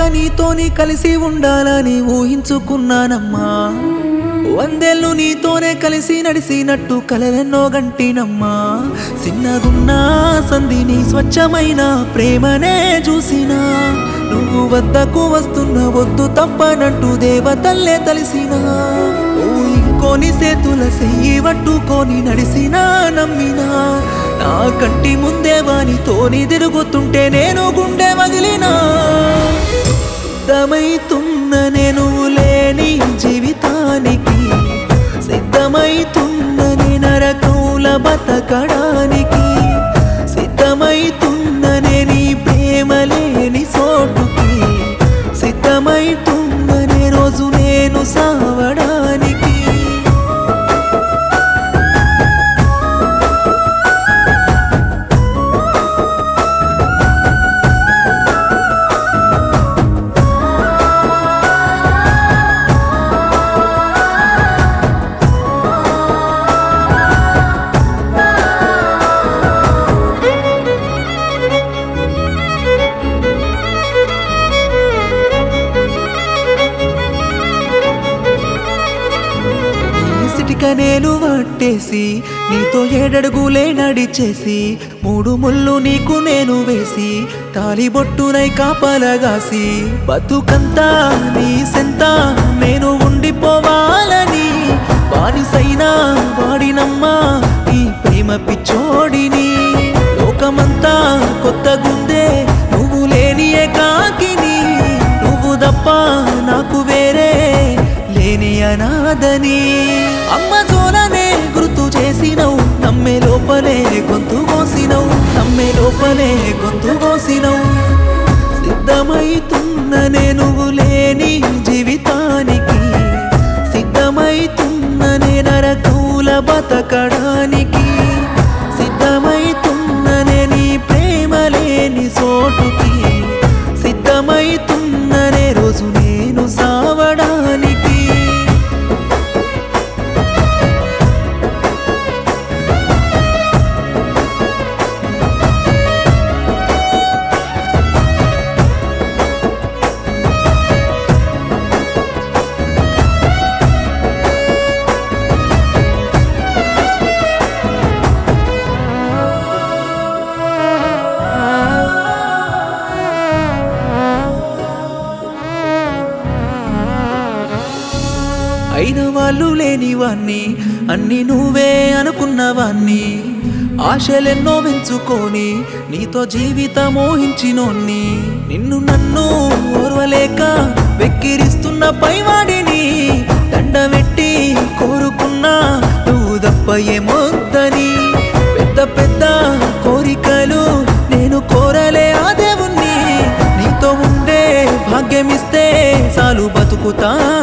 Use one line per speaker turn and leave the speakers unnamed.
నీతోని కలిసి ఉండాలని ఊహించుకున్నానమ్మా వందేళ్ళు నీతోనే కలిసి నడిసినట్టు కలలెన్నో గంటినమ్మా చిన్నగున్నా సంధిని స్వచ్ఛమైన ప్రేమనే చూసినా నువ్వు వద్దకు వస్తున్న వద్దు తప్పనట్టు దేవతల్లే తలిసినా నువ్వు ఇంకోని సేతుల సెయ్యి పట్టుకొని నడిసినా నమ్మినా నా కంటి ముందే వానితోని తిరుగుతుంటే నేను గుండె మగిలినా సిద్ధమైతున్న నేను లేని జీవితానికి సిద్ధమైతున్న నీ నరకౌల బతకడానికి సిద్ధమైతున్న నీ ప్రేమ లేని చోటుకి సిద్ధమైతున్న నే రోజు నేను సావడానికి ఈ సిటిక నేను పట్టేసి నీతో ఏడడుగులే నడిచేసి మూడు ముళ్ళు నీకు నేను వేసి తాలిబొట్టునై కాపలగాసి బతుకంతా నీ సెంత నేను ఉండిపోవాలని బానిసైనా వాడినమ్మా నీ ప్రేమ పిచ్చోడిని లోకమంతా కొత్త గుందే నువ్వు లేని ఏకాకిని నువ్వు తప్ప నాకు వేరే లేని అనాథని అమ్మ జోలనే గుర్తు చేసినవు నమ్మే లోపలే గొంతు కోసినవు నమ్మే లోపలే గొంతు కోసినవు సిద్ధమైతున్న నేను లేని జీవితానికి సిద్ధమైతున్న నే నరకూల బతకడానికి సిద్ధమైతున్న నే నీ ప్రేమ లేని చోటుకి సిద్ధమైతున్ననే రోజు నేను సావడానికి అయిన వాళ్ళు లేని వాణ్ణి అన్ని నువ్వే అనుకున్నవాణ్ణి ఆశలెన్నో పెంచుకొని నీతో జీవితం మోహించినోన్ని నిన్ను నన్ను ఓర్వలేక వెక్కిరిస్తున్న పైవాడిని దండమెట్టి కోరుకున్నా నువ్వు తప్ప ఏమొద్దని పెద్ద పెద్ద కోరికలు నేను కోరలే ఆ దేవుణ్ణి నీతో ఉండే భాగ్యమిస్తే చాలు బతుకుతా